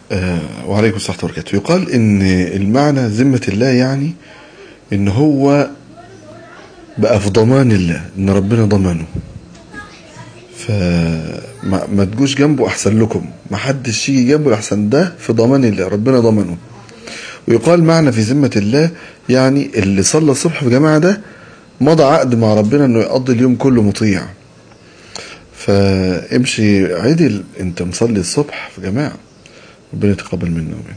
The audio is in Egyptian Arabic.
آه وعليكم السلام ورحمة الله وبركاته يقال إن المعنى ذمة الله يعني إن هو بقى في ضمان الله إن ربنا ضمنه فما ما تجوش جنبه أحسن لكم ما حدش يجي جنبه أحسن ده في ضمان الله ربنا ضمنه ويقال معنى في ذمة الله يعني اللي صلى الصبح في جماعة ده مضى عقد مع ربنا انه يقضي اليوم كله مطيع فامشي عدل انت مصلي الصبح في جماعة ربنا يتقبل منا ومنك